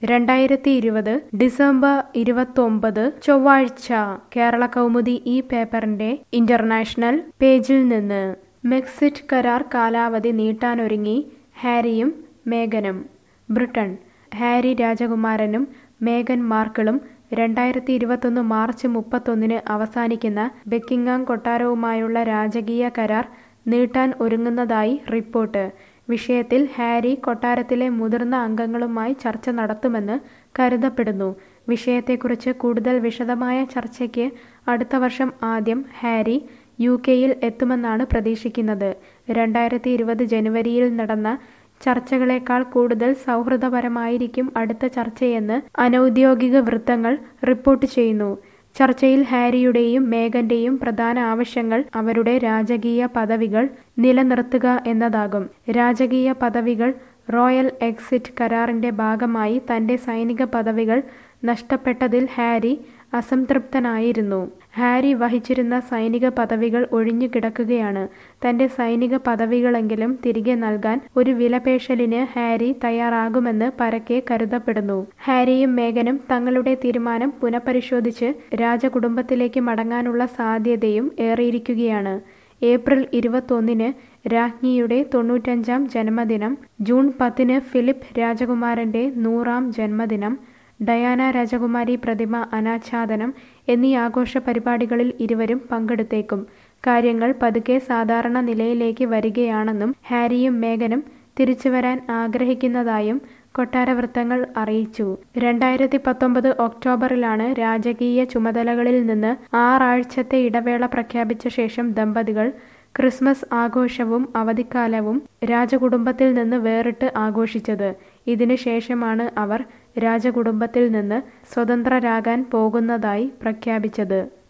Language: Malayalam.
രണ്ടായിരത്തി ഇരുപത് ഡിസംബർ ഇരുപത്തൊമ്പത് ചൊവ്വാഴ്ച കേരള കൗമുദി ഈ പേപ്പറിന്റെ ഇന്റർനാഷണൽ പേജിൽ നിന്ന് മെക്സിറ്റ് കരാർ കാലാവധി നീട്ടാനൊരുങ്ങി ഹാരിയും മേഗനും ബ്രിട്ടൻ ഹാരി രാജകുമാരനും മേഗൻ മാർക്കിളും രണ്ടായിരത്തി ഇരുപത്തൊന്ന് മാർച്ച് മുപ്പത്തൊന്നിന് അവസാനിക്കുന്ന ബെക്കിംഗാം കൊട്ടാരവുമായുള്ള രാജകീയ കരാർ നീട്ടാൻ ഒരുങ്ങുന്നതായി റിപ്പോർട്ട് വിഷയത്തിൽ ഹാരി കൊട്ടാരത്തിലെ മുതിർന്ന അംഗങ്ങളുമായി ചർച്ച നടത്തുമെന്ന് കരുതപ്പെടുന്നു വിഷയത്തെക്കുറിച്ച് കൂടുതൽ വിശദമായ ചർച്ചയ്ക്ക് അടുത്ത വർഷം ആദ്യം ഹാരി യു കെയിൽ എത്തുമെന്നാണ് പ്രതീക്ഷിക്കുന്നത് രണ്ടായിരത്തി ഇരുപത് ജനുവരിയിൽ നടന്ന ചർച്ചകളേക്കാൾ കൂടുതൽ സൗഹൃദപരമായിരിക്കും അടുത്ത ചർച്ചയെന്ന് അനൗദ്യോഗിക വൃത്തങ്ങൾ റിപ്പോർട്ട് ചെയ്യുന്നു ചർച്ചയിൽ ഹാരിയുടെയും മേഗന്റെയും പ്രധാന ആവശ്യങ്ങൾ അവരുടെ രാജകീയ പദവികൾ നിലനിർത്തുക എന്നതാകും രാജകീയ പദവികൾ റോയൽ എക്സിറ്റ് കരാറിന്റെ ഭാഗമായി തന്റെ സൈനിക പദവികൾ നഷ്ടപ്പെട്ടതിൽ ഹാരി അസംതൃപ്തനായിരുന്നു ഹാരി വഹിച്ചിരുന്ന സൈനിക പദവികൾ ഒഴിഞ്ഞു കിടക്കുകയാണ് തന്റെ സൈനിക പദവികളെങ്കിലും തിരികെ നൽകാൻ ഒരു വിലപേശലിന് ഹാരി തയ്യാറാകുമെന്ന് പരക്കെ കരുതപ്പെടുന്നു ഹാരിയും മേഗനും തങ്ങളുടെ തീരുമാനം പുനഃപരിശോധിച്ച് രാജകുടുംബത്തിലേക്ക് മടങ്ങാനുള്ള സാധ്യതയും ഏറിയിരിക്കുകയാണ് ഏപ്രിൽ ഇരുപത്തൊന്നിന് രാജ്ഞിയുടെ തൊണ്ണൂറ്റഞ്ചാം ജന്മദിനം ജൂൺ പത്തിന് ഫിലിപ്പ് രാജകുമാരന്റെ നൂറാം ജന്മദിനം ഡയാന രാജകുമാരി പ്രതിമ അനാച്ഛാദനം എന്നീ ആഘോഷ പരിപാടികളിൽ ഇരുവരും പങ്കെടുത്തേക്കും കാര്യങ്ങൾ പതുക്കെ സാധാരണ നിലയിലേക്ക് വരികയാണെന്നും ഹാരിയും മേഗനും തിരിച്ചുവരാൻ ആഗ്രഹിക്കുന്നതായും കൊട്ടാരവൃത്തങ്ങൾ അറിയിച്ചു രണ്ടായിരത്തി പത്തൊമ്പത് ഒക്ടോബറിലാണ് രാജകീയ ചുമതലകളിൽ നിന്ന് ആറാഴ്ചത്തെ ഇടവേള പ്രഖ്യാപിച്ച ശേഷം ദമ്പതികൾ ക്രിസ്മസ് ആഘോഷവും അവധിക്കാലവും രാജകുടുംബത്തിൽ നിന്ന് വേറിട്ട് ആഘോഷിച്ചത് ഇതിനു ശേഷമാണ് അവർ രാജകുടുംബത്തിൽ നിന്ന് സ്വതന്ത്രരാകാൻ പോകുന്നതായി പ്രഖ്യാപിച്ചത്